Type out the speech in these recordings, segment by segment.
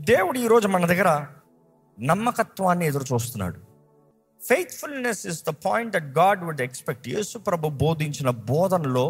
దేవుడు ఈరోజు మన దగ్గర నమ్మకత్వాన్ని ఎదురు చూస్తున్నాడు faithfulness is the point that God would expect Yesu ప్రభు బోధించిన బోధనలో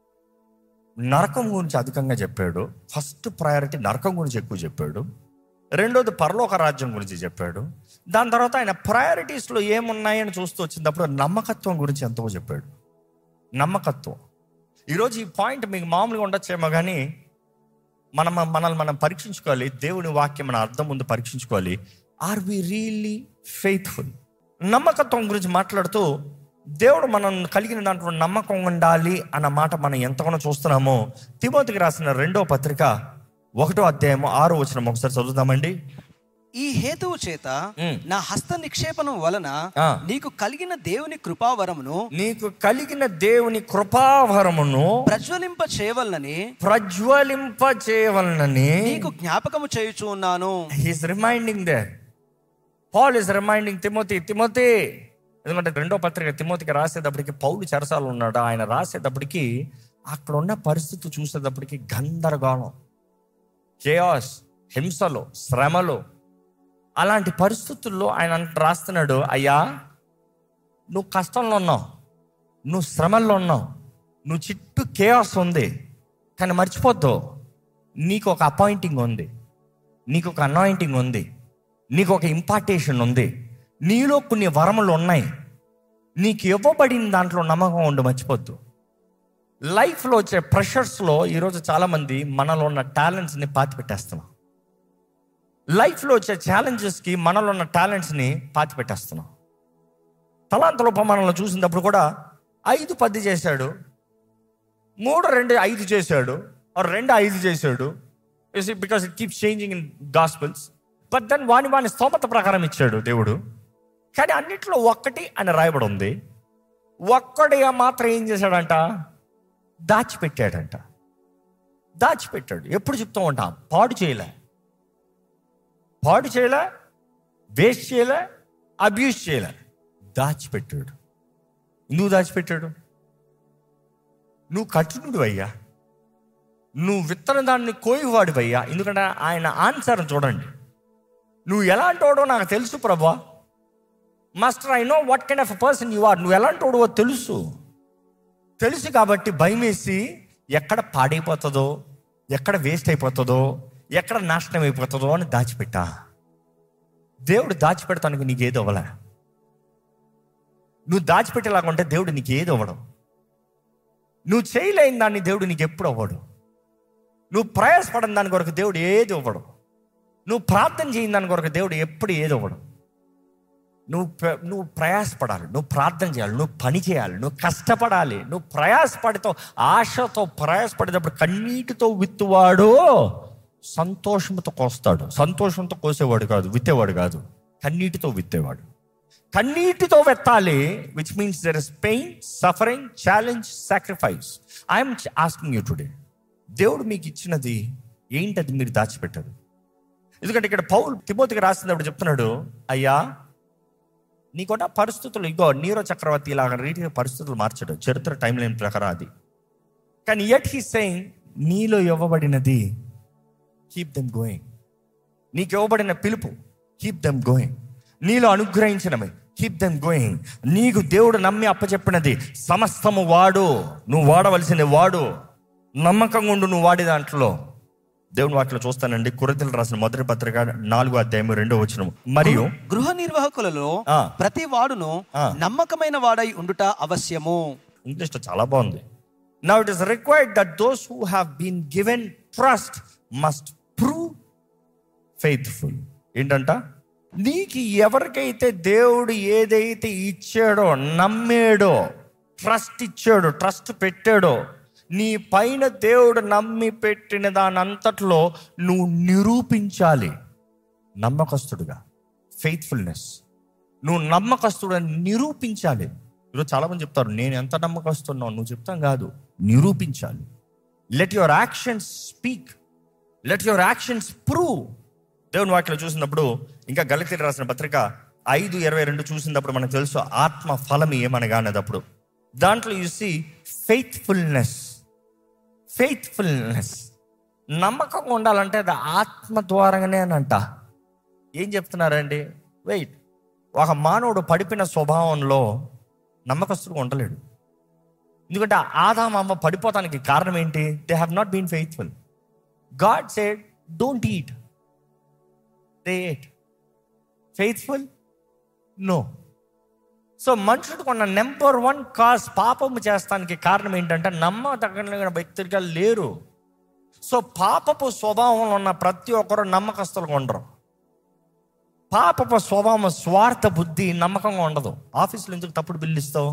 నరకం గురించి అధికంగా చెప్పాడు ఫస్ట్ ప్రయారిటీ నరకం గురించి ఎక్కువ చెప్పాడు రెండోది పరలోక రాజ్యం గురించి చెప్పాడు దాని తర్వాత ఆయన ప్రయారిటీస్లో ఏమున్నాయని చూస్తూ వచ్చినప్పుడు నమ్మకత్వం గురించి ఎంతో చెప్పాడు నమ్మకత్వం ఈరోజు ఈ పాయింట్ మీకు మామూలుగా ఉండొచ్చేమో కానీ మనం మనల్ని మనం పరీక్షించుకోవాలి దేవుని వాక్యం మన అర్థం ముందు పరీక్షించుకోవాలి ఆర్ వి రియల్లీ ఫెయిత్ఫుల్ నమ్మకత్వం గురించి మాట్లాడుతూ దేవుడు మనం కలిగిన దాంట్లో నమ్మకం ఉండాలి అన్న మాట మనం ఎంతగానో చూస్తున్నామో తిమోతికి రాసిన రెండో పత్రిక ఒకటో అధ్యాయము ఆరో వచ్చిన ఒకసారి చదువుదామండి ఈ హేతువు చేత మ్. నా హస్త నిక్షేపణం వలన ఆ. నీకు కలిగిన దేవుని కృపావరమును నీకు కలిగిన దేవుని కృపావరమును ప్రజ్వలింప చేయవలనని ప్రజ్వలింప చేయవలనని నీకు జ్ఞాపకము చేయుచు ఉన్నాను he's reminding the Paul is reminding Timothy Timothy ఎందుకంటే రెండో పత్రిక తిమోతికి రాసేటప్పటికి పౌలు చెరసాలు ఉన్నాడు ఆయన రాసేటప్పటికి అక్కడ ఉన్న పరిస్థితి చూసేటప్పటికి గందరగోళం కేయాస్ హింసలో శ్రమలో అలాంటి పరిస్థితుల్లో ఆయన అంట రాస్తున్నాడు అయ్యా నువ్వు కష్టంలో ఉన్నావు నువ్వు శ్రమల్లో ఉన్నావు నువ్వు చుట్టూ కేయాస్ ఉంది కానీ మర్చిపోద్దు నీకు ఒక అపాయింటింగ్ ఉంది నీకు ఒక అనాయింటింగ్ ఉంది నీకు ఒక ఇంపార్టేషన్ ఉంది నీలో కొన్ని వరములు ఉన్నాయి నీకు ఇవ్వబడిన దాంట్లో నమ్మకం ఉండి మర్చిపోద్దు లైఫ్లో వచ్చే ప్రెషర్స్లో ఈరోజు చాలామంది మనలో ఉన్న టాలెంట్స్ని పాతి పెట్టేస్తున్నాం లైఫ్లో వచ్చే ఛాలెంజెస్కి మనలో ఉన్న టాలెంట్స్ని పాతి పెట్టేస్తున్నాం తలాంతలోప మనల్ని చూసినప్పుడు కూడా ఐదు పది చేశాడు మూడు రెండు ఐదు చేశాడు ఆర్ రెండు ఐదు చేశాడు because it keep changing in gospels but then వాని వాని స్తోమత ప్రకారం ఇచ్చాడు దేవుడు కానీ అన్నిట్లో ఒక్కటి అని రాయబడి ఉంది ఒక్కడిగా మాత్రం ఏం చేశాడంట దాచిపెట్టాడంట దాచిపెట్టాడు ఎప్పుడు చెప్తూ ఉంటాం పాడు చేయలే పాడు చేయలే వేస్ట్ చేయలే అబ్యూస్ చేయలే దాచిపెట్టాడు ఎందుకు దాచిపెట్టాడు నువ్వు కఠినుడు అయ్యా నువ్వు విత్తన దాన్ని కోయివాడివయ్యా ఎందుకంటే ఆయన ఆన్సర్ చూడండి నువ్వు ఎలాంటి వాడో నాకు తెలుసు ప్రభా master I know what kind of person you are నువ్వు ఎలాంటి వాడువో తెలుసు తెలుసు కాబట్టి భయం వేసి ఎక్కడ పాడైపోతుందో ఎక్కడ వేస్ట్ అయిపోతుందో ఎక్కడ నాశనం అయిపోతుందో అని దాచిపెట్టా దేవుడు దాచిపెడతానికి నీకు ఏది అవ్వలే నువ్వు దాచిపెట్టేలాగా ఉంటే దేవుడు నీకు ఏది అవ్వడం నువ్వు చేయలేని దాన్ని దేవుడు నీకు ఎప్పుడు అవ్వడు నువ్వు ప్రయాసపడని దాని కొరకు దేవుడు ఏది ఇవ్వడు నువ్వు ప్రార్థన చేయని దాని కొరకు దేవుడు ఎప్పుడు ఏది ఇవ్వడు నువ్వు ప్ర- నువ్వు ప్రయాసపడాలి నువ్వు ప్రార్థన చేయాలి నువ్వు పని చేయాలి నువ్వు కష్టపడాలి నువ్వు ప్రయాసపడితో ఆశతో ప్రయాసపడేటప్పుడు కన్నీటితో విత్తువాడు సంతోషంతో కోస్తాడు సంతోషంతో కోసేవాడు కాదు విత్తేవాడు కాదు కన్నీటితో విత్తేవాడు కన్నీటితో వెత్తాలి which means there is pain suffering challenge sacrifice I'm asking you today దేవుడు మీకు ఇచ్చినది ఏంటది మీరు దాచిపెట్టదు ఎందుకంటే ఇక్కడ పౌలు తిమోతికి రాసినప్పుడు చెప్తున్నాడు అయ్యా నీకున్న పరిస్థితులు ఇగో నీరో చక్రవర్తి ఇలాగ రీతిగా పరిస్థితులు మార్చడు చరిత్ర టైం లైన్ ప్రకారం అది కానీ ఎట్ హీ సెయింగ్ నీలో ఇవ్వబడినది కీప్ దెమ్ గోయింగ్ నీకు ఇవ్వబడిన పిలుపు కీప్ దెమ్ గోయింగ్ నీలో అనుగ్రహించినవి కీప్ దెమ్ గోయింగ్ నీకు దేవుడు నమ్మి అప్పచెప్పినది సమస్తము వాడు నువ్వు వాడవలసింది వాడు నమ్మకంగా ఉండు నువ్వు వాడే దాంట్లో దేవుని వాటిలో చూస్తానండి కురతలు రాసిన మొదటి పత్రిక నాలుగో అధ్యాయం రెండో వచ్చిన మరియు గృహ నిర్వాహకులలో ఆ. ప్రతి వాడును ఆ. నమ్మకమైన వాడై ఉండుట అవశ్యము ఇంగ్లీష్లో చాలా బాగుంది now it is required that those who have been given trust must prove faithful ఏంటంట నీకు ఎవరికైతే దేవుడు ఏదైతే ఇచ్చాడో నమ్మాడో ట్రస్ట్ ఇచ్చాడో ట్రస్ట్ పెట్టాడో నీ పైన దేవుడు నమ్మి పెట్టిన దాని అంతట్లో నువ్వు నిరూపించాలి నమ్మకస్తుడుగా ఫెయిత్ఫుల్నెస్ నువ్వు నమ్మకస్తుడు అని నిరూపించాలి ఈరోజు చాలా మంది చెప్తారు నేను ఎంత నమ్మకస్తున్నావు నువ్వు చెప్తాం కాదు నిరూపించాలి let your actions speak let your actions prove దేవుని వాక్యలో చూసినప్పుడు ఇంకా గలతీ రాసిన పత్రిక ఐదు ఇరవై రెండు చూసినప్పుడు మనకు తెలుసు ఆత్మ ఫలం ఏమనగా అన్నదప్పుడు దాంట్లో చూసి ఫెయిత్ఫుల్నెస్ ఫెయిత్ఫుల్నెస్ నమ్మకంగా ఉండాలంటే అది ఆత్మ ద్వారంగానే అని అంట ఏం చెప్తున్నారండి వెయిట్ ఒక మానవుడు పడిపోయిన స్వభావంలో నమ్మకస్తుడుగా ఉండలేడు ఎందుకంటే ఆదాం అమ్మ పడిపోతానికి కారణం ఏంటి they have not been faithful God said don't eat they ate faithful no so మనుషుడికి ఉన్న నెంబర్ వన్ కాజ్ పాపము చేస్తానికి కారణం ఏంటంటే నమ్మదగిన వ్యక్తులుగా లేరు సో పాపపు స్వభావంలో ఉన్న ప్రతి ఒక్కరు నమ్మకస్తులుగా ఉండరు పాపపు స్వభావం స్వార్థ బుద్ధి నమ్మకంగా ఉండదు ఆఫీసులో ఎందుకు తప్పుడు బిల్లు ఇస్తావు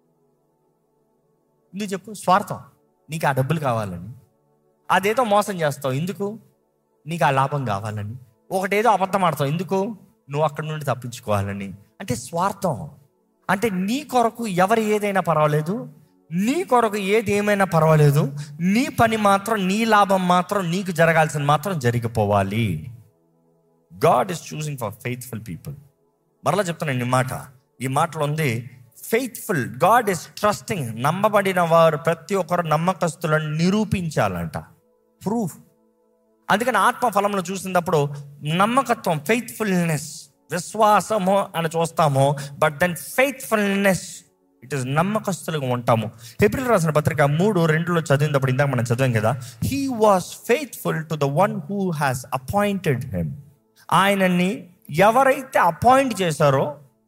ఎందుకు చెప్పు స్వార్థం నీకు ఆ డబ్బులు కావాలని అదేదో మోసం చేస్తావు ఎందుకు నీకు ఆ లాభం కావాలని ఒకటేదో అబద్ధం ఆడతావు ఎందుకు నువ్వు అక్కడి నుండి తప్పించుకోవాలని అంటే స్వార్థం అంటే నీ కొరకు ఎవరు ఏదైనా పర్వాలేదు నీ కొరకు ఏది ఏమైనా పర్వాలేదు నీ పని మాత్రం నీ లాభం మాత్రం నీకు జరగాల్సింది మాత్రం జరిగిపోవాలి God is choosing for faithful people మరలా చెప్తాను ఈ మాట ఈ మాటలో ఉంది ఫెయిత్ఫుల్ గాడ్ ఇస్ ట్రస్టింగ్ నమ్మబడిన వారు ప్రతి ఒక్కరు నమ్మకస్తులను నిరూపించాలంట ప్రూఫ్ అందుకని ఆత్మ ఫలంలో చూసినప్పుడు నమ్మకత్వం ఫెయిత్ఫుల్నెస్ విశ్వాసము అని చూస్తాము but then faithfulness it is నమ్మకస్తులుగా ఉంటాము ఏప్రిల్ రాసిన పత్రిక మూడు రెండులో చదివినప్పుడు ఇందాక మనం చదివాం కదా he was faithful to the one who has appointed him ఆయనని ఎవరైతే అపాయింట్ చేశారో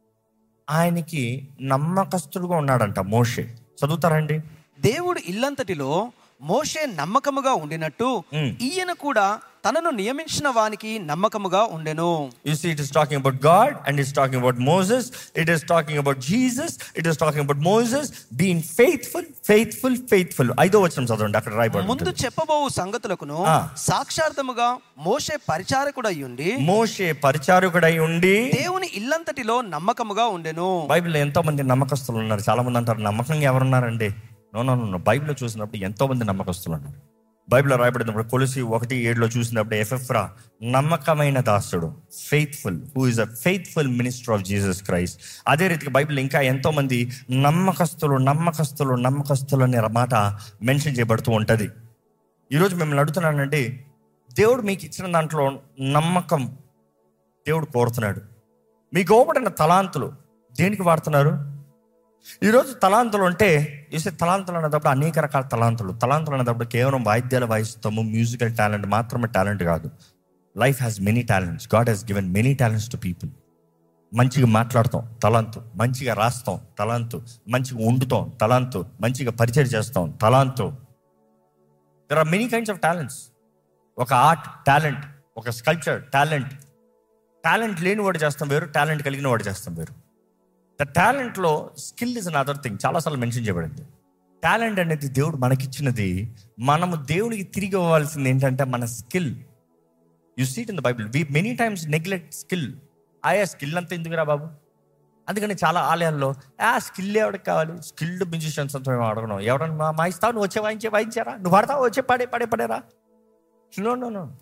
ఆయనకి నమ్మకస్తుడుగా ఉన్నాడంట మోషే చదువుతారండి దేవుడు ఇల్లంతటిలో మోషే నమ్మకముగా ఉండినట్టు మ్. ఈయన కూడా తనను నియమించిన వానికి నమ్మకముగా ఉండెను You see, it is talking about God and it's talking about Moses. It is talking about Jesus. It is talking about Moses being faithful, faithful, faithful. ఐదో వచనం చదవండి అక్కడ రాయబడి ముందు ఉంటుంది. చెప్పబోవు సంగతులకును ఆ. సాక్షార్థముగా మోషే పరిచారకుడై ఉండి మోషే పరిచారకుడై ఉండి దేవుని ఇల్లంతటిలో నమ్మకముగా ఉండెను బైబిల్లో ఎంతో మంది నమ్మకస్తులు ఉన్నారు చాలా మంది అంటారు నమ్మకంగా ఎవరున్నారండి నో నో నో బైబిల్లో చూసినప్పుడు ఎంతో మంది నమ్మకస్తులు ఉన్నారు బైబిల్లో రాయబడినప్పుడు కొలిసి ఒకటి ఏడులో చూసినప్పుడు ఎఫెఫ్రా నమ్మకమైన దాసుడు faithful who is a faithful minister of Jesus Christ అదే రీతిగా బైబిల్ ఇంకా ఎంతో మంది నమ్మకస్తులు నమ్మకస్తులు నమ్మకస్తులు అనే మాట మెన్షన్ చేయబడుతూ ఉంటుంది ఈరోజు మిమ్మల్ని అడుగుతున్నానండి దేవుడు మీకు ఇచ్చిన దాంట్లో నమ్మకం దేవుడు కోరుతున్నాడు మీకు ఇవ్వబడిన తలాంతులు దేనికి వాడుతున్నారు ఈరోజు తలాంతులు అంటే చూస్తే తలాంతులు అనేటప్పుడు అనేక రకాల తలాంతులు తలాంతులు అనేటప్పుడు కేవలం వాయిద్యాలు వాయిస్తాము మ్యూజికల్ టాలెంట్ మాత్రమే టాలెంట్ కాదు life has many talents God has given many talents to people మంచిగా మాట్లాడతాం తలాంతు మంచిగా రాస్తాం తలాంతు మంచిగా వండుతాం తలాంతు మంచిగా పరిచయం చేస్తాం తలాంతు there are many kinds of talents ఒక ఆర్ట్ టాలెంట్ ఒక స్కల్ప్చర్ టాలెంట్ టాలెంట్ లేని వాడు చేస్తాం వేరు టాలెంట్ కలిగిన వాడు చేస్తాం వేరు ద టాలెంట్లో skill is an other thing చాలాసార్లు మెన్షన్ చేయబడింది టాలెంట్ అనేది దేవుడు మనకిచ్చినది మనము దేవునికి తిరిగి ఇవ్వాల్సింది ఏంటంటే మన skill you see it in the Bible we many times neglect skill ఆయా స్కిల్ అంతా ఎందుకురా బాబు అందుకని చాలా ఆలయాల్లో ఆ స్కిల్ ఎవరికి కావాలి స్కిల్డ్ మ్యూజిషియన్స్ అంతా మేము అడగడం ఎవరన్నా మా మా ఇస్తావు నువ్వు వచ్చే వాయించే వాయించారా నువ్వు పడతావు వచ్చే పడే పడే పడేరా no no no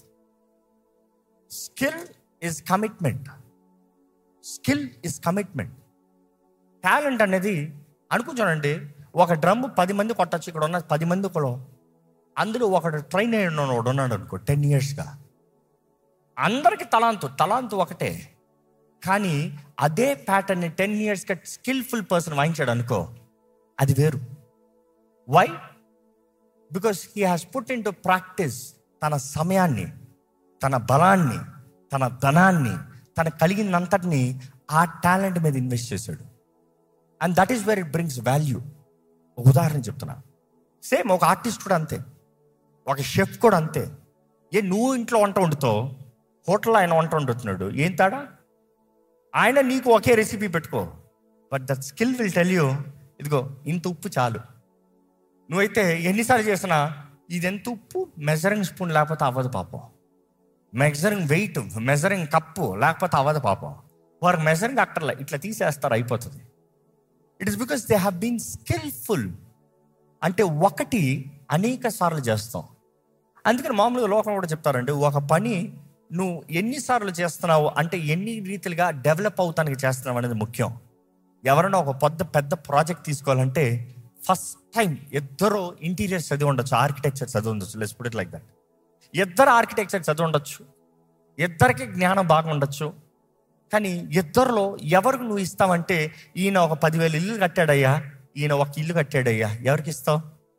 skill is commitment skill is commitment talent అనేది అనుకుంటానండి ఒక డ్రమ్ పది మంది కొట్టచ్చు ఇక్కడ ఉన్న పది మంది ఒకడు అందులో ఒకడు ట్రైన్ అయిన వాడు ఉన్నాడు అనుకో టెన్ ఇయర్స్గా అందరికి తలాంతు తలాంతు ఒకటే కానీ అదే ప్యాటర్న్ టెన్ ఇయర్స్గా స్కిల్ఫుల్ పర్సన్ వాయించాడు అనుకో అది వేరు why because he has put into practice తన సమయాన్ని తన బలాన్ని తన ధనాన్ని తన కలిగినంతటిని ఆ టాలెంట్ మీద ఇన్వెస్ట్ చేశాడు and that is where it brings value ఒక ఉదాహరణ చెప్తున్నా సేమ్ ఒక ఆర్టిస్ట్ కూడా అంతే ఒక షెఫ్ కూడా అంతే ఏ నువ్వు ఇంట్లో వంట వండుతావు హోటల్లో ఆయన వంట వండుతున్నాడు ఏం తాడా ఆయన నీకు ఒకే రెసిపీ పెట్టుకో but that skill will tell you ఇదిగో ఇంత ఉప్పు చాలు నువ్వైతే ఎన్నిసార్లు చేసినా ఇది ఎంత ఉప్పు మెజరింగ్ స్పూన్ లేకపోతే అవ్వదు పాపం మెజరింగ్ వెయిట్ మెజరింగ్ కప్పు లేకపోతే అవ్వదు పాపం వారు మెజరింగ్ అక్కర్లే ఇట్లా తీసేస్తారు అయిపోతుంది it is because they have been skillful అంటే ఒకటి అనేక సార్లు చేస్తాం అందుకని మామూలుగా లోకం కూడా చెప్తారంటే ఒక పని నువ్వు ఎన్నిసార్లు చేస్తున్నావు అంటే ఎన్ని రీతిలుగా డెవలప్ అవుతానికి చేస్తున్నావు అనేది ముఖ్యం ఎవరైనా ఒక పెద్ద పెద్ద ప్రాజెక్ట్ తీసుకోవాలంటే ఫస్ట్ టైం ఇద్దరు ఇంటీరియర్ చదివి ఉండొచ్చు ఆర్కిటెక్చర్ చదివి ఉండొచ్చు let's put it like that ఇద్దరు ఆర్కిటెక్చర్ చదివి ఉండొచ్చు ఇద్దరికి జ్ఞానం బాగా ఉండొచ్చు కానీ ఇద్దరిలో ఎవరికి నువ్వు ఇస్తావంటే ఈయన ఒక పదివేలు ఇల్లు కట్టాడయ్యా ఈయన ఒక ఇల్లు కట్టాడయ్యా ఎవరికి ఇస్తావు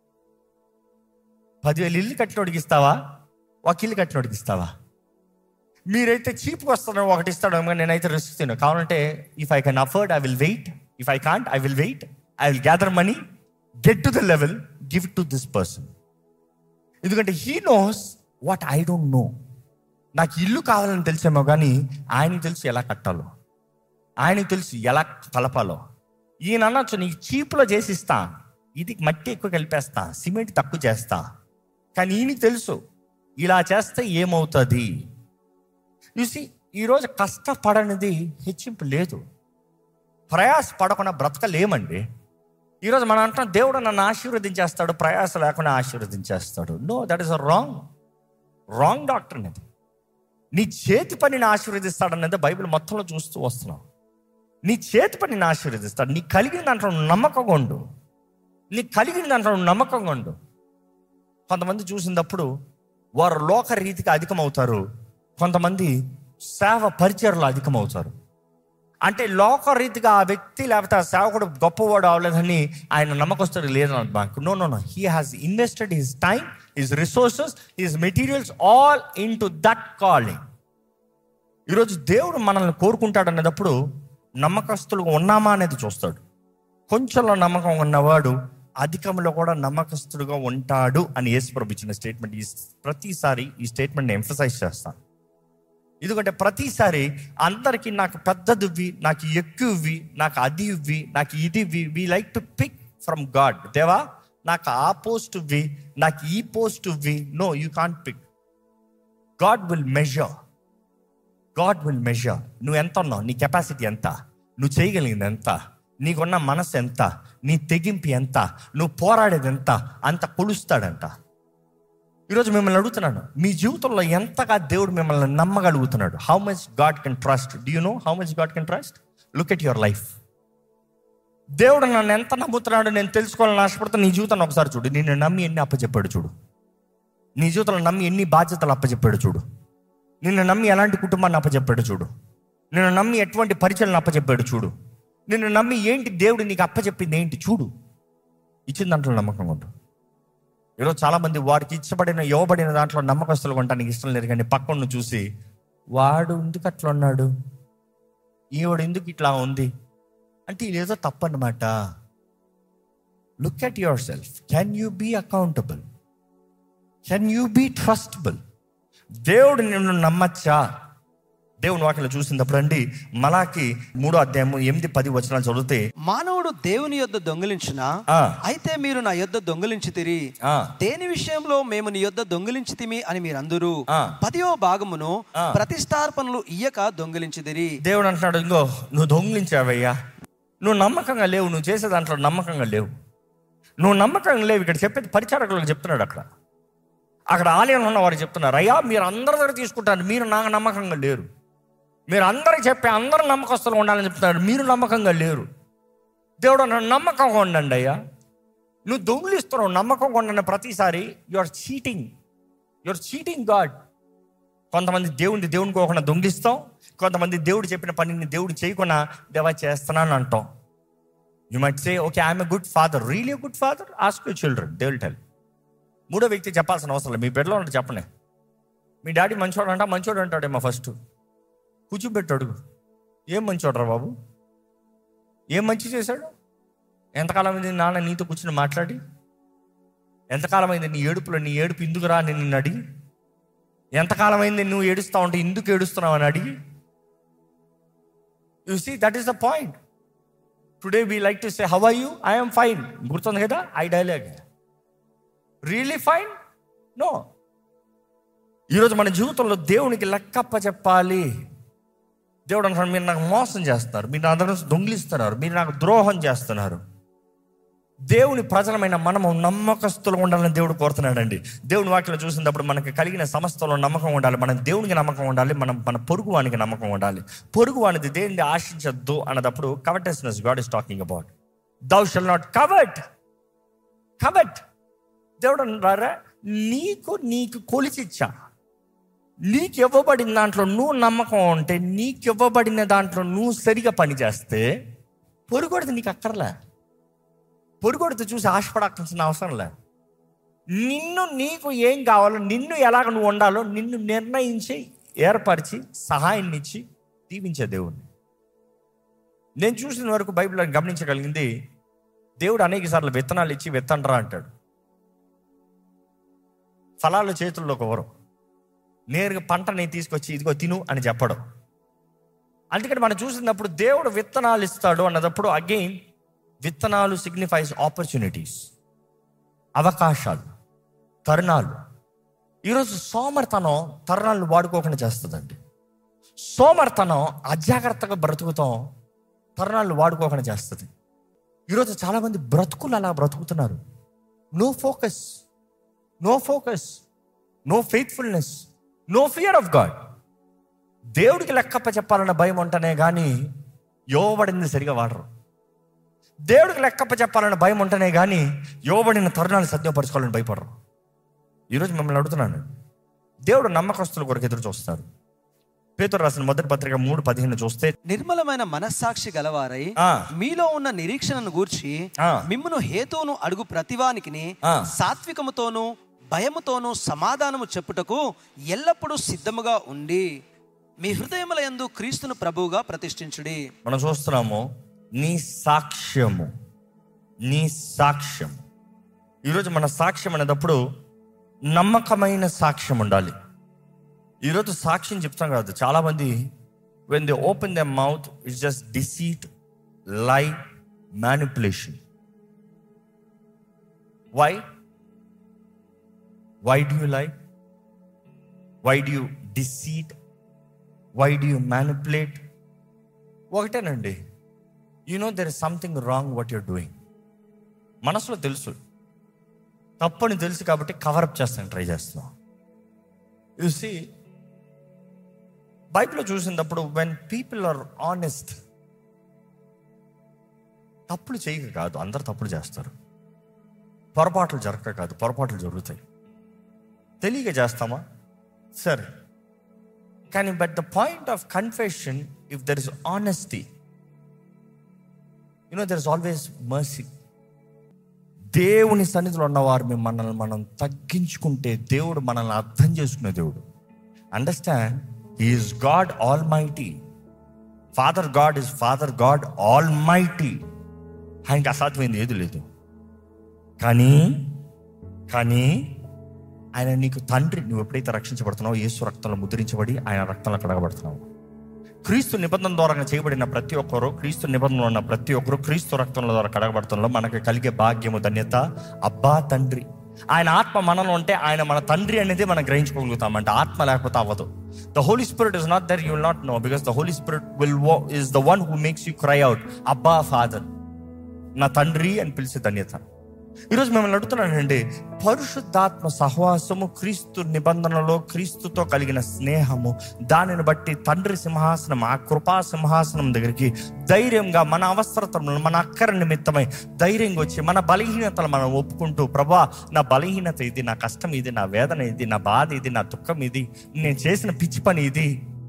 పదివేలు ఇల్లు కట్టినోడికి ఇస్తావా ఒక ఇల్లు కట్టినోడికి ఇస్తావా మీరైతే చీప్గా వస్తారని ఒకటి ఇస్తాడు కానీ నేనైతే రిస్క్ తిను కావాలంటే if I can afford I will wait if I can't I will wait I will gather money get to the level give to this person ఎందుకంటే he knows what I don't know నాకు ఇల్లు కావాలని తెలిసేమో కానీ ఆయనకి తెలుసు ఎలా కట్టాలో ఆయనకి తెలుసు ఎలా కలపాలో ఈయన అనొచ్చు నీకు చీప్లో చేసి ఇస్తా ఇది మట్టి ఎక్కువ కలిపేస్తా సిమెంట్ తక్కువ చేస్తా కానీ ఈయనకి తెలుసు ఇలా చేస్తే ఏమవుతుంది చూసి ఈరోజు కష్టపడనిది హెచ్చింపు లేదు ప్రయాస పడకుండా బ్రతకలేమండి ఈరోజు మనం అంటాం దేవుడు నన్ను ఆశీర్వదించేస్తాడు ప్రయాస లేకుండా ఆశీర్వదించేస్తాడు no that is a wrong wrong doctor ఇది నీ చేతి పనిని ఆశీర్వదిస్తాడనేది బైబిల్ మొత్తంలో చూస్తూ వస్తున్నాం నీ చేతి పనిని ఆశీర్వదిస్తాడు నీ కలిగిన దాంట్లో నువ్వు నమ్మకంగా ఉండు నీ కలిగిన దాంట్లో నువ్వు నమ్మకంగా ఉండు కొంతమంది చూసినప్పుడు వారు లోక రీతికి అధికమవుతారు కొంతమంది సేవ పరిచయలు అధికమవుతారు అంటే లోక రీతిగా ఆ వ్యక్తి లేకపోతే ఆ సేవకుడు గొప్పవాడు అవ్వలేదని ఆయన నమ్మకస్తుడు లేదని మాకు no no no he has invested his time his resources his materials all into that calling ఈరోజు దేవుడు మనల్ని కోరుకుంటాడు అనేటప్పుడు నమ్మకస్తులుగా ఉన్నామా అనేది చూస్తాడు కొంచెంలో నమ్మకం ఉన్నవాడు అధికంలో కూడా నమ్మకస్తుడుగా ఉంటాడు అని యేసుప్రభు ఇచ్చిన స్టేట్మెంట్ ఈ ప్రతిసారి ఈ స్టేట్మెంట్ని ఎంఫసైజ్ చేస్తాను ఎందుకంటే ప్రతిసారి అందరికీ నాకు పెద్దది ఇవ్వి నాకు ఎక్కువ ఇవ్వి నాకు అది ఇవ్వి నాకు ఇది ఇవ్వి we like to pick from God దేవా నాకు ఆ పోస్ట్ ఇవ్వి నాకు ఈ పోస్ట్ ఇవ్వి no you can't pick God will measure God will measure నువ్వు ఎంత ఉన్నావు నీ కెపాసిటీ ఎంత నువ్వు చేయగలిగింది ఎంత నీకున్న మనసు ఎంత నీ తెగింపు ఎంత నువ్వు పోరాడేది ఎంత అంత కొలుస్తాడంట ఈరోజు మిమ్మల్ని అడుగుతున్నాను మీ జీవితంలో ఎంతగా దేవుడు మిమ్మల్ని నమ్మగలుగుతున్నాడు how much God can trust do you know how much God can trust look at your life దేవుడు నన్ను ఎంత నమ్ముతున్నాడు నేను తెలుసుకోవాలని ఆశపడుతున్నా నీ జీవితాన్ని ఒకసారి చూడు నిన్ను నమ్మి ఎన్ని అప్పచెప్పాడు చూడు నీ జీవితంలో నమ్మి ఎన్ని బాధ్యతలు అప్పచెప్పాడు చూడు నిన్ను నమ్మి ఎలాంటి కుటుంబాన్ని అప్పచెప్పాడు చూడు నిన్ను నమ్మి ఎటువంటి పరిచయాలను అప్పచెప్పాడు చూడు నిన్ను నమ్మి ఏంటి దేవుడు నీకు అప్పచెప్పింది ఏంటి చూడు ఇచ్చిన దాంట్లో నమ్మకం ఉండు ఈరోజు చాలామంది వారికి ఇచ్చబడిన ఇవ్వబడిన దాంట్లో నమ్మకస్తులు ఉండడానికి ఇష్టం లేదు కానీ పక్కను చూసి వాడు ఎందుకు అట్లా ఉన్నాడు ఈవిడు ఎందుకు ఇట్లా ఉంది అంటే ఇదేదో తప్పన్నమాట look at yourself can you be accountable can you be trustable దేవుడు నిన్ను నమ్మచ్చా దేవుని వాటిలో చూసినప్పుడు అండి మలాకి మూడో అధ్యాయము ఎనిమిది పది వచనాలు చదివితే మానవుడు దేవుని యొద్ద దొంగిలించిన ఆ, అయితే మీరు నా యొద్ద దొంగిలించితిరి ఆ, దేని విషయంలో మేము నీ యొద్ద దొంగిలించితిమి అని మీరు అందరూ ఆ. పదియో భాగమును ఆ. ప్రతిష్టార్పణలు ఇయ్యక దొంగిలించిదిరి దేవుడు అంటున్నాడు ఇంకో నువ్వు దొంగిలించావయ్యా నువ్వు నమ్మకంగా లేవు నువ్వు చేసే దాంట్లో నమ్మకంగా లేవు నువ్వు నమ్మకంగా లేవు ఇక్కడ చెప్పేది పరిచారకులకు చెప్తున్నాడు అక్కడ అక్కడ ఆలయంలో ఉన్న వారు చెప్తున్నారు అయ్యా మీరు అందరి దగ్గర తీసుకుంటారు మీరు నాకు నమ్మకంగా లేరు మీరు అందరికి చెప్పి అందరూ నమ్మకస్తులు ఉండాలని చెప్తున్నారు మీరు నమ్మకంగా లేరు దేవుడు అన్నాడు నమ్మకంగా ఉండండి అయ్యా నువ్వు దొంగిలిస్తున్నావు నమ్మకంగా ఉండండి ప్రతిసారి you are cheating you are cheating God కొంతమంది దేవుడిని దేవుని కోకుండా దొంగిలిస్తాం కొంతమంది దేవుడు చెప్పిన పనిని దేవుడు చేయకుండా దేవా చేస్తున్నాను అంటాం you might say okay I'm a good father really good father ask you children they will tell మూడో వ్యక్తి చెప్పాల్సిన అవసరం లేదు మీ బిడ్డలో ఉంటే చెప్పండి మీ డాడీ మంచోడు అంట మంచోడు అంటాడేమో ఫస్ట్ కూర్చోబెట్టు అడుగు ఏం మంచోడరా బాబు ఏం మంచి చేశాడు ఎంతకాలం అయింది నాన్న నీతో కూర్చుని మాట్లాడి ఎంతకాలం అయింది నీ ఏడుపులో నీ ఏడుపు ఇందుకురా అని నిన్ను అడిగి ఎంతకాలం అయింది నువ్వు ఏడుస్తా ఉంటే ఎందుకు ఏడుస్తున్నావు అని అడిగి you see that is the point today we like to say how are you I'm fine గుర్తుంది కదా I dialogue really fine no ఈరోజు మన జీవితంలో దేవునికి లెక్కప్ప చెప్పాలి దేవుడు అంటాడు మీరు నాకు మోసం చేస్తున్నారు మీరు నా దగ్గర నుంచి దొంగిలిస్తున్నారు మీరు నాకు ద్రోహం చేస్తున్నారు దేవుని ప్రజలమైన మనము నమ్మకస్తులు ఉండాలని దేవుడు కోరుతున్నాడండి దేవుని వాక్యం చూసినప్పుడు మనకి కలిగిన సమస్యలో నమ్మకం ఉండాలి మనం దేవునికి నమ్మకం ఉండాలి మనం మన పొరుగు వానికి నమ్మకం ఉండాలి పొరుగు వానిది దేన్ని ఆశించద్దు అన్నదప్పుడు covetousness God is talking about thou shall not covet covet దేవుడు అంటారా నీకు నీకు కొలిచిచ్చా నీకు ఇవ్వబడిన దాంట్లో నువ్వు నమ్మకం ఉంటే నీకు ఇవ్వబడిన దాంట్లో నువ్వు సరిగా పని చేస్తే పొరుగొడితే నీకు అక్కర్లే పొరుగొడితే చూసి ఆశపడాల్సిన అవసరం లే నిన్ను నీకు ఏం కావాలో నిన్ను ఎలాగ నువ్వు ఉండాలో నిన్ను నిర్ణయించి ఏర్పరిచి సహాయాన్ని ఇచ్చి దీవించే దేవుణ్ణి నేను చూసిన వరకు బైబిల్ గమనించగలిగింది దేవుడు అనేక సార్లు విత్తనాలు ఇచ్చి విత్తండ్రా అంటాడు ఫలాలు చేతుల్లోకి ఎవరు నేరుగా పంటని తీసుకొచ్చి ఇదిగో తిను అని చెప్పడం అందుకని మనం చూసినప్పుడు దేవుడు విత్తనాలు ఇస్తాడు అన్నదప్పుడు అగైన్ విత్తనాలు సిగ్నిఫైస్ ఆపర్చునిటీస్ అవకాశాలు తరుణాలు ఈరోజు సోమర్తనం తరుణాలను వాడుకోకుండా చేస్తుందండి సోమర్తనం అజాగ్రత్తగా బ్రతుకుతాం తరుణాలను వాడుకోకుండా చేస్తుంది ఈరోజు చాలామంది బ్రతుకులు అలా బ్రతుకుతున్నారు no focus no focus no faithfulness no fear of God దేవుడికి లెక్కప్ప చెప్పాలన్న భయం ఉంటేనే కానీ యోవబడింది సరిగా వాడరు దేవుడికి లెక్కప్ప చెప్పాలన్న భయం ఉంటేనే కానీ యోవబడిన తరుణాలు సద్యోపరచుకోవాలని భయపడరు ఈరోజు మిమ్మల్ని అడుగుతున్నాను దేవుడు నమ్మకస్తుల కొరకు ఎదురు చూస్తారు పేతురు రాసిన మొదటి పత్రిక మూడు పదిహేను చూస్తే నిర్మలమైన మనస్సాక్షి గలవారై ఆ. మీలో ఉన్న నిరీక్షణను గూర్చి ఆ. మిమ్మును హేతువును అడుగు ప్రతివానికి ఆ. సాత్వికముతోను భయముతోను సమాధానము చెప్పుటకు ఎల్లప్పుడూ సిద్ధముగా ఉండి మీ హృదయముల యందు క్రీస్తును ప్రభువుగా ప్రతిష్ఠించుడి మనం చూస్తున్నాము నీ సాక్ష్యము నీ సాక్ష్యం ఈరోజు మన సాక్ష్యం అనేటప్పుడు నమ్మకమైన సాక్ష్యం ఉండాలి ఈరోజు సాక్ష్యం చెప్తాం కాదు చాలామంది when they open the mouth it's just deceit lie manipulation why why do you lie why do you deceit why do you manipulate ఒకటేనండి you know there is something wrong what you're doing మనసులో తెలుసు తప్పని తెలుసు కాబట్టి cover up చేస్తాను try చేస్తున్నాం చూసి బైబిల్లో చూసినప్పుడు వెన్ పీపుల్ ఆర్ ఆనెస్ట్ తప్పులు చేయక కాదు అందరు తప్పులు చేస్తారు పొరపాట్లు జరగక కాదు పొరపాట్లు జరుగుతాయి తెలియక చేస్తామా సరే కానీ but the point of confession if there is honesty you know there is always mercy దేవుని సన్నిధిలో ఉన్నవారు మేము మనల్ని మనం తగ్గించుకుంటే దేవుడు మనల్ని అర్థం చేసుకునే దేవుడు understand he is God almighty father God is father God almighty ఆయనకి అసాధ్యమైంది ఏది లేదు కానీ కానీ ఆయన నీకు తండ్రి నువ్వు ఎప్పుడైతే రక్షించబడుతున్నావో యేసు రక్తంలో ముద్రించబడి ఆయన రక్తంలో కడగబడుతున్నావు క్రీస్తు నిబంధన ద్వారా చేయబడిన ప్రతి ఒక్కరు క్రీస్తు నిబంధనలో ఉన్న ప్రతి ఒక్కరు క్రీస్తు రక్తంలో ద్వారా కడగబడుతుండలో మనకు కలిగే భాగ్యము ధన్యత అబ్బా తండ్రి ఆయన ఆత్మ మనలో ఉంటే ఆయన మన తండ్రి అనేది మనం గ్రహించుకోగలుగుతాం అంటే ఆత్మ లేకపోతే అవ్వదు the Holy Spirit is not there you will not know because the Holy Spirit will is the one who makes you cry out Abba father నా తండ్రి అని పిలిచే ధన్యత ఈరోజు మిమ్మల్ని అడుగుతున్నానండి పరిశుద్ధాత్మ సహవాసము క్రీస్తు నిబంధనలో క్రీస్తుతో కలిగిన స్నేహము దానిని బట్టి తండ్రి సింహాసనం ఆ కృపా సింహాసనం దగ్గరికి ధైర్యంగా మన అవసరతలను మన అక్కర నిమిత్తమై ధైర్యంగా వచ్చి మన బలహీనతలు మనం ఒప్పుకుంటూ ప్రభా నా బలహీనత ఇది నా కష్టం ఇది నా వేదన ఇది నా బాధ ఇది నా దుఃఖం ఇది నేను చేసిన పిచ్చి పని ఇది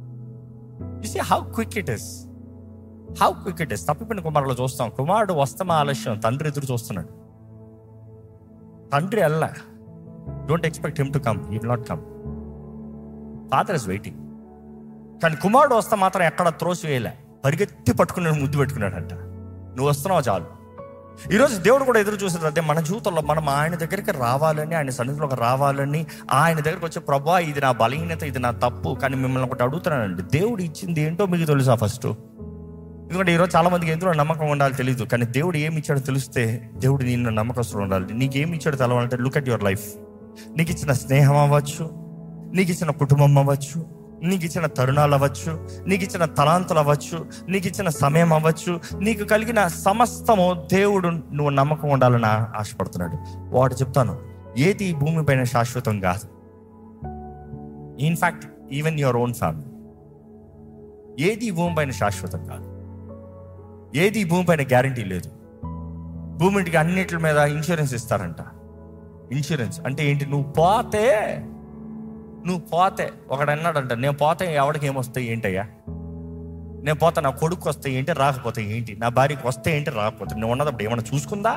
see how quick it is how quick it is తప్పిపోయిన కుమారులో చూస్తాం కుమారుడు వస్తమ ఆలస్యం తండ్రి ఎదురు చూస్తున్నాడు తండ్రి అల్ల don't expect him to come he will not come father is waiting కానీ కుమారుడు వస్తే మాత్రం ఎక్కడ త్రోసి వేయలే పరిగెత్తి పట్టుకున్నాడు ముద్దు పెట్టుకున్నాడంట నువ్వు వస్తున్నావు చాలు ఈరోజు దేవుడు కూడా ఎదురు చూసేది అదే మన జీవితంలో మనం ఆయన దగ్గరికి రావాలని ఆయన సన్నిధిలోకి రావాలని ఆయన దగ్గరికి వచ్చే ప్రభా ఇది నా బలహీనత ఇది నా తప్పు కానీ మిమ్మల్ని ఒకటి అడుగుతున్నానండి దేవుడు ఇచ్చింది ఏంటో మీకు తెలుసా ఫస్ట్ ఎందుకంటే ఈరోజు చాలా మందికి ఎందులో నమ్మకం ఉండాలి తెలియదు కానీ దేవుడు ఏమి ఇచ్చాడో తెలిస్తే దేవుడు నిన్ను నమ్మకస్తులు ఉండాలి నీకు ఏమి ఇచ్చాడో తెలవాలంటే లుక్ అట్ యువర్ లైఫ్ నీకు ఇచ్చిన స్నేహం అవ్వచ్చు నీకు ఇచ్చిన కుటుంబం అవ్వచ్చు నీకు ఇచ్చిన తరుణాలు అవ్వచ్చు నీకు ఇచ్చిన తలాంతులు అవ్వచ్చు నీకు ఇచ్చిన సమయం అవ్వచ్చు నీకు కలిగిన సమస్తము దేవుడు నువ్వు నమ్మకం ఉండాలని ఆ- ఆశపడుతున్నాడు వాడు చెప్తాను ఏది ఈ భూమిపైన శాశ్వతం కాదు in fact even your own family ఏది ఈ భూమిపైన శాశ్వతం కాదు ఏది ఈ భూమిపైన గ్యారంటీ లేదు భూమికి అన్నిటి మీద ఇన్సూరెన్స్ ఇస్తారంట ఇన్సూరెన్స్ అంటే ఏంటి నువ్వు పోతే నువ్వు పోతే ఒకడు అన్నాడంట నేను పోతే ఎవడికి ఏమొస్తాయి ఏంటయ్యా నేను పోతా నా కొడుకు వస్తే ఏంటి రాకపోతే ఏంటి నా భార్యకి వస్తే ఏంటి రాకపోతే నువ్వు ఉన్నదప్పుడు ఏమన్నా చూసుకుందా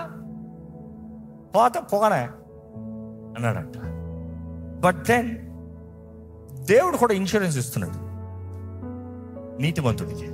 పోతే పోగానే అన్నాడంట బట్ దెన్ దేవుడు కూడా ఇన్సూరెన్స్ ఇస్తున్నాడు నీతిమంతుడికి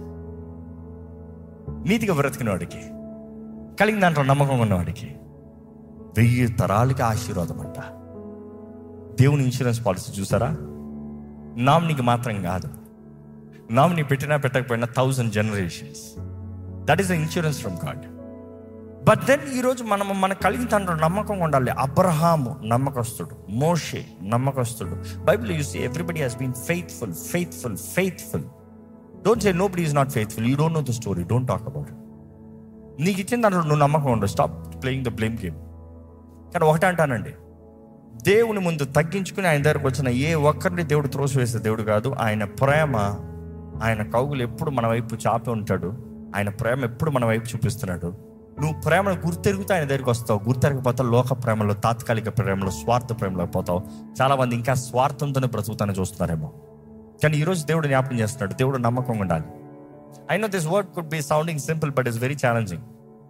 నీతిగా బ్రతికిన వాడికి కలిగిన దాంట్లో నమ్మకం ఉన్నవాడికి వెయ్యి తరాలకి ఆశీర్వాదం అంట దేవుని ఇన్సూరెన్స్ పాలసీ చూసారా నామినీకి మాత్రం కాదు నామినీ పెట్టినా పెట్టకపోయినా thousand generations that is the insurance from God but then ఈరోజు మనం మన కలిగిన దాంట్లో నమ్మకం ఉండాలి అబ్రహాము నమ్మకస్తుడు మోషే నమ్మకస్తుడు Bible uses everybody has been faithful faithful faithful don't say nobody is not faithful you don't know the story don't talk about నీకు ఇచ్చిన దాంట్లో నువ్వు నమ్మకం ఉండవు stop playing the blame game కానీ ఒకటే అంటానండి దేవుని ముందు తగ్గించుకుని ఆయన దగ్గరకు వచ్చిన ఏ ఒక్కరిని దేవుడు త్రోసివేసే దేవుడు కాదు ఆయన ప్రేమ ఆయన కౌగులు ఎప్పుడు మన వైపు చాపి ఉంటాడు ఆయన ప్రేమ ఎప్పుడు మన వైపు చూపిస్తున్నాడు నువ్వు ప్రేమను గుర్తెరుగుతూ ఆయన దగ్గరికి వస్తావు గుర్తెరగపోతే లోక ప్రేమలో తాత్కాలిక ప్రేమలో స్వార్థ ప్రేమలో పోతావు చాలా మంది ఇంకా స్వార్థంతోనే బ్రతుకుతానే చూస్తున్నారేమో కానీ ఈరోజు దేవుడు జ్ఞాపకం చేస్తున్నాడు దేవుడు నమ్మకం ఉండాలి I know this word could be sounding simple but is very challenging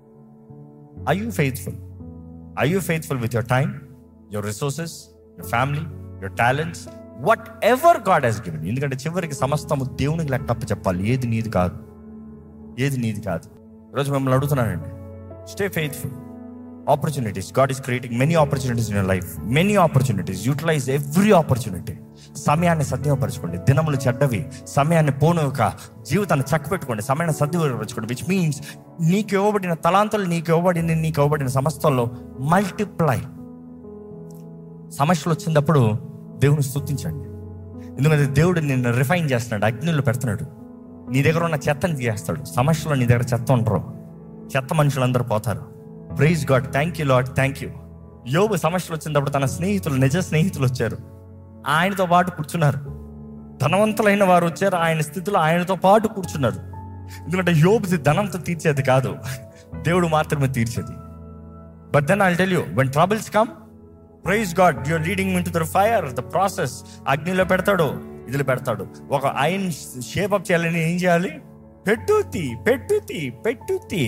I you faithful I you faithful with your time your resources your family your talents whatever God has given ఎందుకంటే చివరికి సమస్తము దేవునికి లెక్కప్ప చెప్పాలి ఏది నీది కాదు ఏది నీది కాదు ఈరోజు మిమ్మల్ని అడుగుతున్నానండి stay faithful opportunities God is creating many opportunities in your life many opportunities utilize every opportunity సమయాన్ని సద్విపరచుకోండి దినములు చెడ్డవి సమయాన్ని పోనుక జీవితాన్ని చక్కబెట్టుకోండి సమయాన్ని సద్విపరచుకోండి విచ్ మీన్స్ నీకు ఇవ్వబడిన తలాంతులు నీకు ఇవ్వబడింది నీకు ఇవ్వబడిన సమస్తంలో మల్టిప్లై సమస్యలు వచ్చినప్పుడు దేవుని స్తుతించండి ఎందుకంటే దేవుడు నిన్ను రిఫైన్ చేస్తున్నాడు అగ్నిలో పెడుతున్నాడు నీ దగ్గర ఉన్న చెత్తని తీయేస్తాడు సమస్యలో నీ దగ్గర చెత్త ఉండరు చెత్త మనుషులందరూ పోతారు praise God thank you Lord thank you యోగు సమస్యలు వచ్చినప్పుడు తన స్నేహితులు నిజ స్నేహితులు వచ్చారు ఆయనతో పాటు కూర్చున్నారు ధనవంతులైన వారు వచ్చారు ఆయన స్థితిలో ఆయనతో పాటు కూర్చున్నారు ఎందుకంటే యోబుది ధనంతో తీర్చేది కాదు దేవుడు మాత్రమే తీర్చేది but then I tell you when troubles come praise God your leading into the fire the process అగ్నిలో పెడతాడు ఇదిలో పెడతాడు ఒక ఐన్ షేప్ అప్ చేయాలని ఏం చేయాలి పెట్టుతి పెట్టుతి పెట్టుతి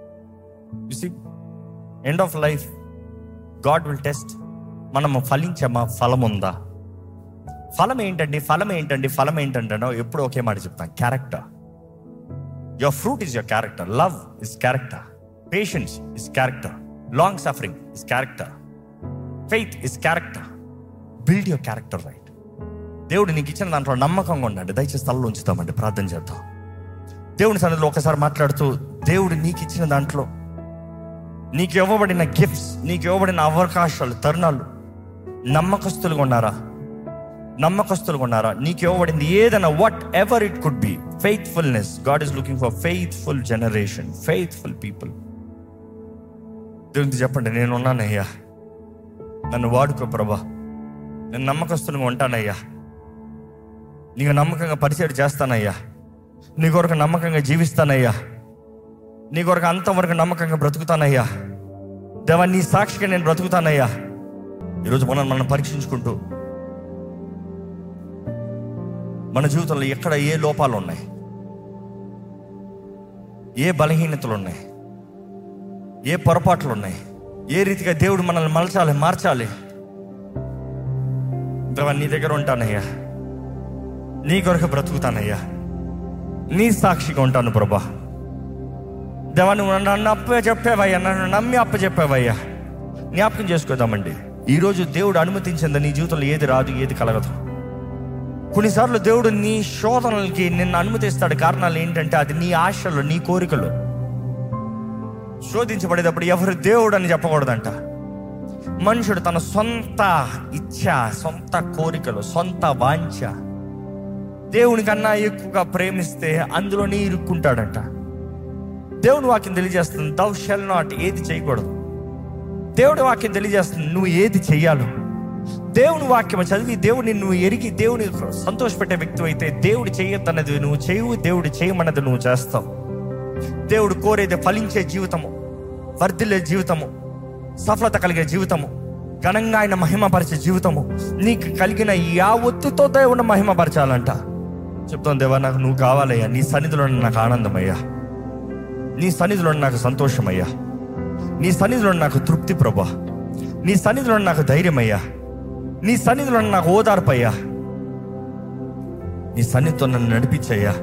end of life God will test మనము ఫలించమా ఫలం ఉందా ఫలం ఏంటండి ఫలం ఏంటండి ఫలం ఏంటంటే ఎప్పుడు ఒకే మాట చెప్తాను character your fruit is your character love is character patience is character long suffering is character faith is character build your character right దేవుడు నీకు ఇచ్చిన దాంట్లో నమ్మకంగా ఉండండి దయచేసి తలలో ఉంచుతామండి ప్రార్థన చేద్దాం దేవుని సన్నిధిలో ఒకసారి మాట్లాడుతూ దేవుడు నీకు ఇచ్చిన దాంట్లో నీకు ఇవ్వబడిన గిఫ్ట్స్ నీకు ఇవ్వబడిన అవకాశాలు తరుణాలు నమ్మకస్తులుగా ఉన్నారా నమ్మకస్తులుగా ఉన్నారా నీకు ఇవ్వబడింది ఏదైనా whatever it could be faithfulness God is looking for faithful generation faithful people దేవునికి చెప్పండి నేను ఉన్నానయ్యా నన్ను వాడుకో ప్రభా నేను నమ్మకస్తులుగా ఉంటానయ్యా నీకు నమ్మకంగా పరిచయం చేస్తానయ్యా నీ కొరకు నమ్మకంగా జీవిస్తానయ్యా నీ కొరకు అంతవరకు నమ్మకంగా బ్రతుకుతానయ్యా దేవా నీ సాక్షిగా నేను బ్రతుకుతానయ్యా ఈరోజు మనం మనం పరీక్షించుకుంటూ మన జీవితంలో ఎక్కడ ఏ లోపాలు ఉన్నాయి ఏ బలహీనతలు ఉన్నాయి ఏ పొరపాట్లు ఉన్నాయి ఏ రీతిగా దేవుడు మనల్ని మలచాలి మార్చాలి దేవా నీ దగ్గర ఉంటానయ్యా నీ కొరకు బ్రతుకుతానయ్యా నీ సాక్షిగా ఉంటాను ప్రభా దేవా నువ్వు నన్ను అప్ప చెప్పావయ్యా నన్ను నమ్మి అప్ప చెప్పావయ్యా జ్ఞాపకం చేసుకోదామండి ఈరోజు దేవుడు అనుమతించింది నీ జీవితంలో ఏది రాదు ఏది కలగదు కొన్నిసార్లు దేవుడు నీ శోధనలకి నిన్ను అనుమతిస్తాడు కారణాలు ఏంటంటే అది నీ ఆశలు నీ కోరికలు శోధించబడేటప్పుడు ఎవరు దేవుడు అని చెప్పకూడదంట మనుషుడు తన సొంత ఇచ్ఛ సొంత కోరికలు సొంత వాంఛ దేవుని కన్నా ఎక్కువగా ప్రేమిస్తే అందులోనే ఇరుక్కుంటాడంట దేవుని వాక్యం తెలియజేస్తుంది దౌ షెల్ నాట్ ఏది చేయకూడదు దేవుడి వాక్యం తెలియజేస్తుంది నువ్వు ఏది చెయ్యాలో దేవుని వాక్యం చదివి దేవుని నువ్వు ఎరిగి దేవుని సంతోషపెట్టే వ్యక్తి అయితే దేవుడు చేయొద్దన్నది నువ్వు చేయవు దేవుడు చేయమన్నది నువ్వు చేస్తావు దేవుడు కోరేది ఫలించే జీవితము వర్ధిల్లే జీవితము సఫలత కలిగే జీవితము ఘనంగా ఆయన మహిమపరిచే జీవితము నీకు కలిగిన యావత్తుతో దేవుని మహిమపరచాలంట చెప్తాను దేవా నాకు నువ్వు కావాలయ్యా నీ సన్నిధిలో నాకు ఆనందమయ్యా నీ సన్నిధిలో నాకు సంతోషమయ్యా నీ సన్నిధిలో నాకు తృప్తి ప్రభా నీ సన్నిధిలో నాకు ధైర్యమయ్యా నీ సన్నిధిలో నాకు ఓదార్పయ్యా నీ సన్నిధితో నన్ను నడిపించయ్యా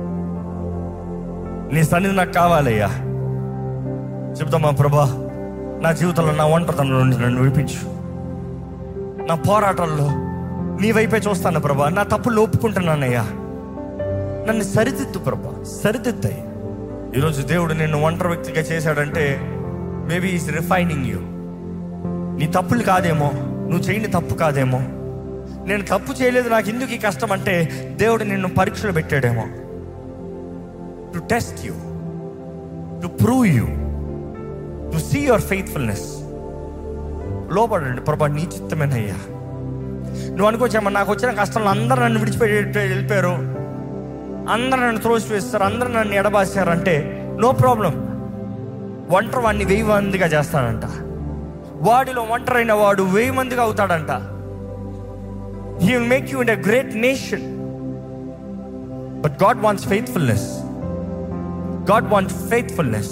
నీ సన్నిధి నాకు కావాలయ్యా చెప్తామా ప్రభా నా జీవితంలో నా ఒంటరితనం నుండి నన్ను విడిపించు నా పోరాటాల్లో నీ వైపే చూస్తాను ప్రభా నా తప్పులు ఒప్పుకుంటున్నానయ్యా నన్ను సరిదిద్దు ప్రభా సరిదిద్దాయి ఈరోజు దేవుడు నిన్ను ఒంటరి వ్యక్తిగా చేశాడంటే మేబీ ఈస్ రిఫైనింగ్ యూ నీ తప్పులు కాదేమో నువ్వు చేయని తప్పు కాదేమో నేను తప్పు చేయలేదు నాకు ఎందుకు ఈ కష్టం అంటే దేవుడు నిన్ను పరీక్షలు పెట్టాడేమో to test you to prove you to see your faithfulness లోపడండి ప్రభా నీ చిత్తమేనయ్యా నువ్వు అనుకోవచ్చామా నాకు వచ్చిన కష్టంలో అందరూ నన్ను విడిచిపెట్టి వెళ్ళిపోయారు అందరూ నన్ను త్రోసి వేస్తారు అందరూ నన్ను ఎడబాసారంటే నో ప్రాబ్లం ఒంటరి వాడిని వెయ్యి మందిగా చేస్తాడంట వాడిలో ఒంటరైన వాడు వెయ్యి మందిగా అవుతాడంట he will make you in a great nation but God wants faithfulness God wants faithfulness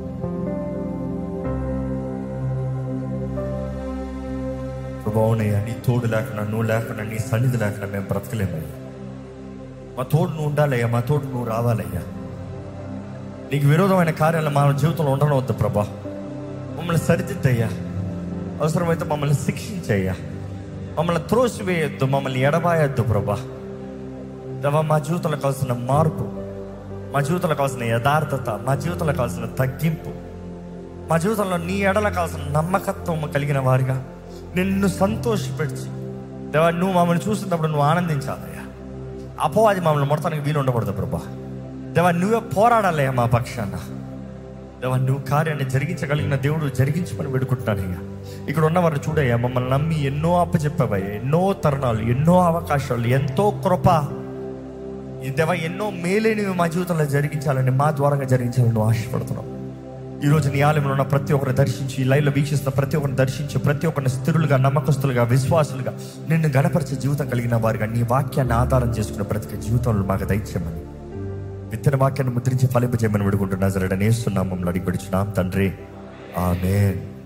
బాగున్నాయ్యా నీ తోడు లేకుండా నువ్వు లేకుండా నీ సన్నిధి లేకుండా మేము బ్రతకలేమయ్యా మా తోడు నువ్వు ఉండాలయ్యా మా తోడు నువ్వు రావాలయ్యా నీకు విరోధమైన కార్యాలు మా జీవితంలో ఉండనవద్దు ప్రభా మమ్మల్ని సరిదిద్దయ్యా అవసరమైతే మమ్మల్ని శిక్షించయ్యా మమ్మల్ని త్రోసివేయొద్దు మమ్మల్ని ఎడబాయొద్దు ప్రభా దేవా మా జీవితంలో కావాల్సిన మార్పు మా జీవితంలో కావాల్సిన యథార్థత మా జీవితంలో కావాల్సిన తగ్గింపు మా జీవితంలో నీ ఎడల కావాల్సిన నమ్మకత్వం కలిగిన వారిగా నిన్ను సంతోషపెట్టి దేవా నువ్వు మమ్మల్ని చూస్తున్నప్పుడు నువ్వు ఆనందించాలయ్యా అపవాది మమ్మల్ని మొడతానికి వీలు ఉండకూడదు ప్రభా దేవా నువ్వే పోరాడాలయ్యా మా పక్షాన దేవా నువ్వు కార్యాన్ని జరిగించగలిగిన దేవుడు జరిగించమని వేడుకుంటున్నానయ్యా ఇక్కడ ఉన్నవారు చూడయ్యా మమ్మల్ని నమ్మి ఎన్నో అప్పచెప్పావయ్యా ఎన్నో తరుణాలు ఎన్నో అవకాశాలు ఎంతో కృప ఈ దేవా ఎన్నో మేలేనివి మా జీవితంలో జరిగించాలని మా ద్వారంగా జరిగించాలని నువ్వు ఆశపడుతున్నావు ఈ రోజు నీ ఆలయంలో ఉన్న ప్రతి ఒక్కరిని దర్శించి ఈ లైవ్లో వీక్షిస్తున్న ప్రతి ఒక్కరిని దర్శించి ప్రతి ఒక్కరిని స్థిరులుగా నమ్మకస్తులుగా విశ్వాసులుగా నిన్ను గణపరిచే జీవితం కలిగిన వారిగా నీ వాక్యాన్ని ఆధారం చేసుకున్న ప్రతి జీవితంలో మాకు దయచేయమని విత్తన వాక్యాన్ని ముద్రించి ఫలింపజేయమని విడుకుంటున్నా జరడనేస్తున్నాం మమ్మల్ని అడిగి పెడుచున్నాం తండ్రి ఆమెన్